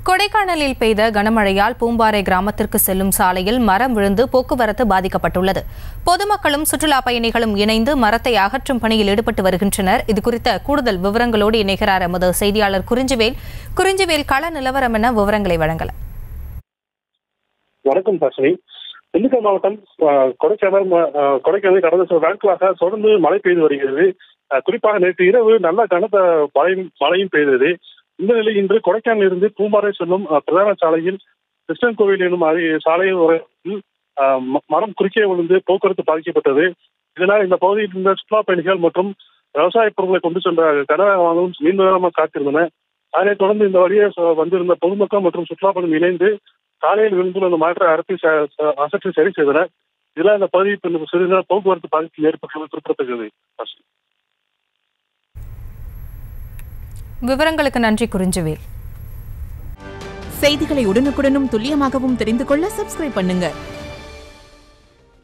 கொடைக்கானலில் பெய்த கனமழையால் பூம்பாறை கிராமத்திற்கு செல்லும் சாலையில் மரம் விழுந்து போக்குவரத்து பாதிக்கப்பட்டுள்ளது பொதுமக்களும் சுற்றுலா பயணிகளும் இணைந்து மரத்தை அகற்றும் பணியில் ஈடுபட்டு வருகின்றனர் இதுகுறித்த கூடுதல் விவரங்களோடு இணைகிறார் எமது செய்தியாளர் குறிஞ்சிவேல் குறிஞ்சிவேல் கள நிலவரம் என விவரங்களை வழங்கலாம் வணக்கம் தர்ஷினி திண்டுக்கல் மாவட்டம் அஹ், கொடைக்கானல் ம- அஹ், கொடைக்கானல் கடந்த சில நாட்களாக தொடர்ந்து மழை பெய்து வருகிறது அஹ், குறிப்பாக நேற்று இரவு நல்ல கனத்த மழையும் மழையும் பெய்தது இந்த நிலையில் இன்று கொடைக்கானலில் இருந்து பூம்பாறை செல்லும் அஹ், பிரதான சாலையில் கிருஷ்ணன் கோவில் எனும் அருகே சாலையில் ஓரத்தில், அஹ், ம- மரம் குறுக்கே விழுந்து போக்குவரத்து பாதிக்கப்பட்டது இதனால் இந்த பகுதியில் இருந்த சுற்றுலா பயணிகள் மற்றும் விவசாய பொருட்களை கொண்டு சென்ற கனவாகவும் நீண்ட நேரமாக காத்திருந்தன அதனைத் தொடர்ந்து இந்த வழியே ச- வந்திருந்த பொதுமக்கள் மற்றும் சுற்றுலா பயணிகள் இணைந்து சாலையில் விழுந்துள்ள அந்த மாற்ற அரசை ச- ச- அசற்றி சரி செய்தனர் இதெல்லாம் இந்த பகுதியில் பின்னர் சிறிது நேரம் போக்குவரத்து பாதிப்பு ஏற்பட்டுள்ளது குறிப்பிடத்தக்கது விவரங்களுக்கு நன்றி குறிஞ்சிவேல் செய்திகளை உடனுக்குடனும் துல்லியமாகவும் தெரிந்து கொள்ள சப்ஸ்கிரைப் பண்ணுங்க